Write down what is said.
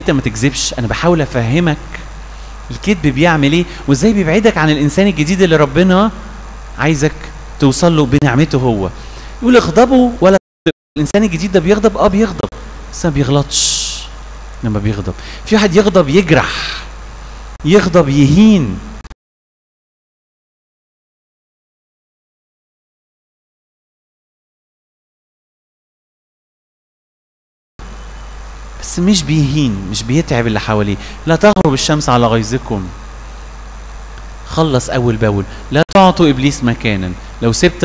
انت ما تكذبش انا بحاول افهمك الكذب بيعمل ايه وازاي بيبعدك عن الانسان الجديد اللي ربنا عايزك توصل له بنعمته هو يقول اغضبوا ولا الانسان الجديد ده بيغضب اه بيغضب بس ما بيغلطش لما بيغضب في واحد يغضب يجرح يغضب يهين بس مش بيهين مش بيتعب اللي حواليه لا تغرب الشمس على غيظكم خلص اول باول لا تعطوا ابليس مكانا لو سبت